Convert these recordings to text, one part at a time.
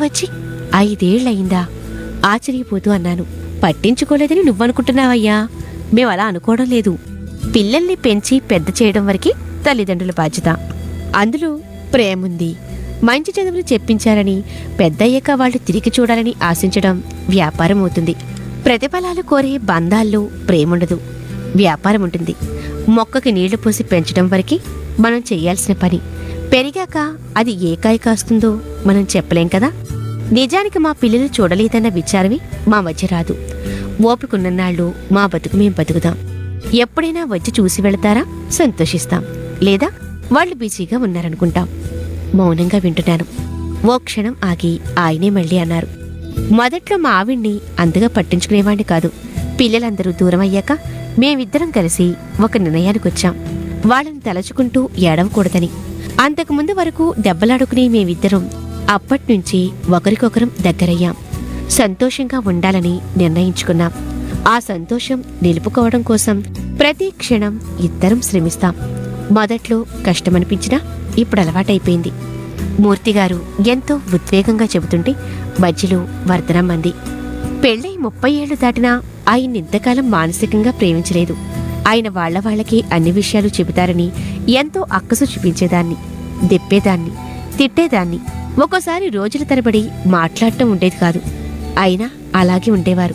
వచ్చి ఐదేళ్లయిందా ఆశ్చర్యపోతూ అన్నాను పట్టించుకోలేదని నువ్వనుకుంటున్నావయ్యా మేం అలా అనుకోవడం లేదు పిల్లల్ని పెంచి పెద్ద చేయడం వరకే తల్లిదండ్రుల బాధ్యత అందులో ప్రేముంది మంచి చదువులు చెప్పించాలని పెద్దయ్యాక వాళ్ళు తిరిగి చూడాలని ఆశించడం వ్యాపారం అవుతుంది ప్రతిఫలాలు కోరే బంధాల్లో ప్రేముండదు వ్యాపారం ఉంటుంది మొక్కకి నీళ్లు పోసి పెంచడం వరకే మనం చెయ్యాల్సిన పని పెరిగాక అది ఏ కాయ కాస్తుందో మనం చెప్పలేం కదా నిజానికి మా పిల్లలు చూడలేదన్న విచారమే మా మధ్య రాదు ఓపికన్ననాళ్ళు మా బతుకు మేం బతుకుదాం ఎప్పుడైనా వచ్చి చూసి వెళతారా సంతోషిస్తాం లేదా వాళ్ళు బిజీగా ఉన్నారనుకుంటాం మౌనంగా వింటున్నాను ఓ క్షణం ఆగి ఆయనే మళ్ళీ అన్నారు మొదట్లో మా ఆవిడ్ని అంతగా పట్టించుకునేవాణ్ణి కాదు పిల్లలందరూ దూరం అయ్యాక మేమిద్దరం కలిసి ఒక నిర్ణయానికి వచ్చాం వాళ్ళని తలచుకుంటూ ఏడవకూడదని అంతకుముందు వరకు దెబ్బలాడుకునే మేమిద్దరం అప్పట్నుంచి ఒకరికొకరం దగ్గరయ్యాం సంతోషంగా ఉండాలని నిర్ణయించుకున్నాం ఆ సంతోషం నిలుపుకోవడం కోసం ప్రతి క్షణం ఇద్దరం శ్రమిస్తాం మొదట్లో కష్టమనిపించినా ఇప్పుడు అలవాటైపోయింది మూర్తిగారు ఎంతో ఉద్వేగంగా చెబుతుంటే మధ్యలో వర్ధనమ్మంది పెళ్ళై ముప్పై ఏళ్లు దాటినా ఆయన ఇంతకాలం మానసికంగా ప్రేమించలేదు ఆయన వాళ్ళ వాళ్ళకి అన్ని విషయాలు చెబుతారని ఎంతో అక్కసు చూపించేదాన్ని దెప్పేదాన్ని తిట్టేదాన్ని ఒక్కోసారి రోజుల తరబడి మాట్లాడటం ఉండేది కాదు అయినా అలాగే ఉండేవారు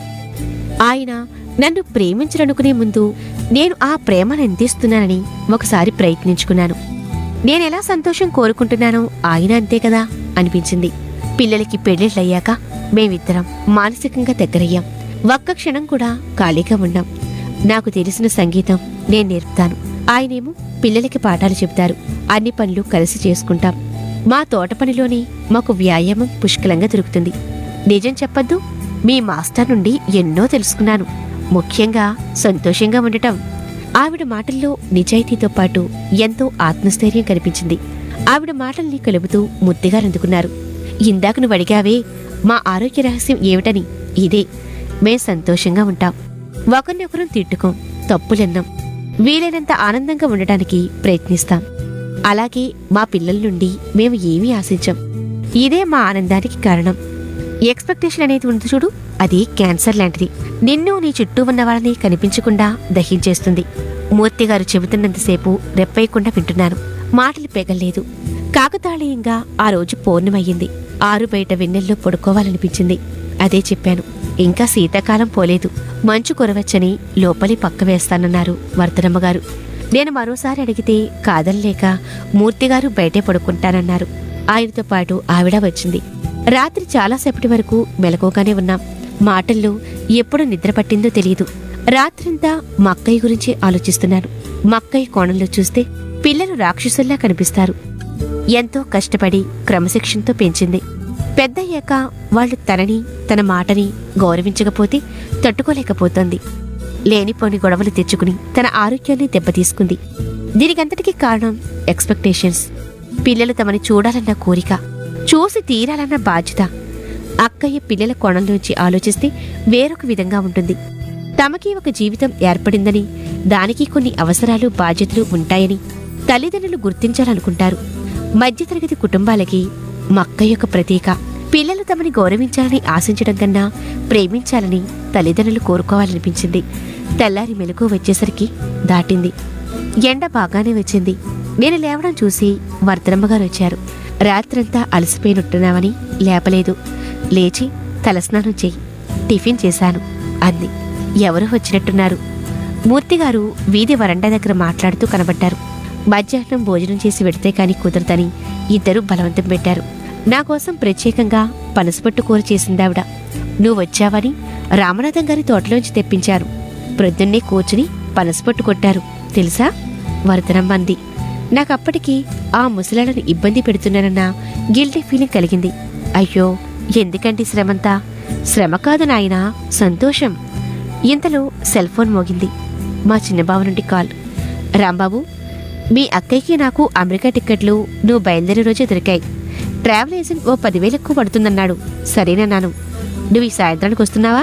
ఆయన నన్ను ప్రేమించరనుకునే ముందు నేను ఆ ప్రేమను అందిస్తున్నానని ఒకసారి ప్రయత్నించుకున్నాను నేనెలా సంతోషం కోరుకుంటున్నానో ఆయన అంతే కదా అనిపించింది పిల్లలకి పెళ్ళిళ్ళయ్యాక మేమిద్దరం మానసికంగా దగ్గరయ్యాం ఒక్క క్షణం కూడా ఖాళీగా ఉన్నాం నాకు తెలిసిన సంగీతం నేను నేర్పుతాను ఆయనేమో పిల్లలకి పాఠాలు చెప్తారు అన్ని పనులు కలిసి చేసుకుంటాం మా తోట పనిలోని మాకు వ్యాయామం పుష్కలంగా దొరుకుతుంది నిజం చెప్పొద్దు మీ మాస్టర్ నుండి ఎన్నో తెలుసుకున్నాను ముఖ్యంగా సంతోషంగా ఉండటం ఆవిడ మాటల్లో నిజాయితీతో పాటు ఎంతో ఆత్మస్థైర్యం కనిపించింది ఆవిడ మాటల్ని కలుపుతూ ముద్దుగా అందుకున్నారు ఇందాక నువ్వు అడిగావే మా ఆరోగ్య రహస్యం ఏమిటని ఇదే మేం సంతోషంగా ఉంటాం ఒకరినొకరం తిట్టుకోం తప్పులెన్నాం వీలైనంత ఆనందంగా ఉండటానికి ప్రయత్నిస్తాం అలాగే మా పిల్లల నుండి మేము ఏమీ ఆశించాం ఇదే మా ఆనందానికి కారణం ఎక్స్పెక్టేషన్ అనేది ఉంది చూడు అది క్యాన్సర్ లాంటిది నిన్ను నీ చుట్టూ ఉన్న వాళ్ళని కనిపించకుండా దహించేస్తుంది మూర్తి గారు చెబుతున్నంతసేపు రెప్పేయకుండా వింటున్నాను మాటలు పెగల్లేదు కాకతాళీయంగా ఆ రోజు పౌర్ణమయ్యింది ఆరు బయట వెన్నెల్లో పడుకోవాలనిపించింది అదే చెప్పాను ఇంకా శీతాకాలం పోలేదు మంచు కురవచ్చని లోపలి పక్క వేస్తానన్నారు వర్ధనమ్మ గారు నేను మరోసారి అడిగితే కాదనలేక మూర్తిగారు బయటే పడుకుంటానన్నారు ఆయనతో పాటు ఆవిడ వచ్చింది రాత్రి చాలాసేపటి వరకు మెలకుగానే ఉన్నాం మాటల్లో ఎప్పుడు నిద్ర పట్టిందో తెలియదు రాత్రంతా మక్కయ్య గురించి ఆలోచిస్తున్నాను మక్కయ్య కోణంలో చూస్తే పిల్లలు రాక్షసుల్లా కనిపిస్తారు ఎంతో కష్టపడి క్రమశిక్షణతో పెంచింది పెద్దయ్యాక వాళ్ళు తనని తన మాటని గౌరవించకపోతే తట్టుకోలేకపోతోంది లేనిపోని గొడవలు తెచ్చుకుని తన ఆరోగ్యాన్ని దెబ్బతీసుకుంది దీనికంతటికీ కారణం ఎక్స్పెక్టేషన్స్ పిల్లలు తమని చూడాలన్న కోరిక చూసి తీరాలన్న బాధ్యత అక్కయ్య పిల్లల కోణంలోంచి ఆలోచిస్తే వేరొక విధంగా ఉంటుంది తమకి ఒక జీవితం ఏర్పడిందని దానికి కొన్ని అవసరాలు బాధ్యతలు ఉంటాయని తల్లిదండ్రులు గుర్తించాలనుకుంటారు మధ్యతరగతి కుటుంబాలకి మక్క యొక్క ప్రతీక పిల్లలు తమని గౌరవించాలని ఆశించడం కన్నా ప్రేమించాలని తల్లిదండ్రులు కోరుకోవాలనిపించింది తెల్లారి మెలకు వచ్చేసరికి దాటింది ఎండ బాగానే వచ్చింది నేను లేవడం చూసి వర్ధనమ్మ గారు వచ్చారు రాత్రంతా అలసిపోయినట్టున్నామని లేపలేదు లేచి తలస్నానం చెయ్యి టిఫిన్ చేశాను అంది ఎవరో వచ్చినట్టున్నారు మూర్తిగారు వీధి వరండా దగ్గర మాట్లాడుతూ కనబడ్డారు మధ్యాహ్నం భోజనం చేసి వెడితే కాని కుదరదని ఇద్దరు బలవంతం పెట్టారు నా కోసం ప్రత్యేకంగా పనసపట్టు కూర చేసిందావిడ నువ్వు వచ్చావని రామనాథం గారి తోటలోంచి తెప్పించారు ప్రొద్దున్నే కూర్చుని పనసపట్టు కొట్టారు తెలుసా వరదనమ్మ అంది నాకప్పటికి ఆ ముసలాళ్ళను ఇబ్బంది పెడుతున్నానన్న గిల్టీ ఫీలింగ్ కలిగింది అయ్యో ఎందుకండి శ్రమంతా శ్రమ కాదు నాయనా సంతోషం ఇంతలో సెల్ ఫోన్ మోగింది మా చిన్నబావ నుండి కాల్ రాంబాబు మీ అక్కయ్యకి నాకు అమెరికా టిక్కెట్లు నువ్వు బయలుదేరే రోజే దొరికాయి ట్రావెల్ ఏజెంట్ ఓ పదివేలు ఎక్కువ పడుతుందన్నాడు సరేనన్నాను నువ్వు ఈ సాయంత్రానికి వస్తున్నావా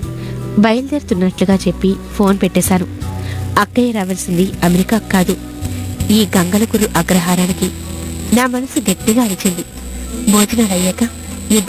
బయలుదేరుతున్నట్లుగా చెప్పి ఫోన్ పెట్టేశాను అక్కయ్య రావాల్సింది అమెరికా కాదు ఈ గంగలకురు అగ్రహారానికి నా మనసు గట్టిగా అరిచింది భోజనాలు అయ్యాక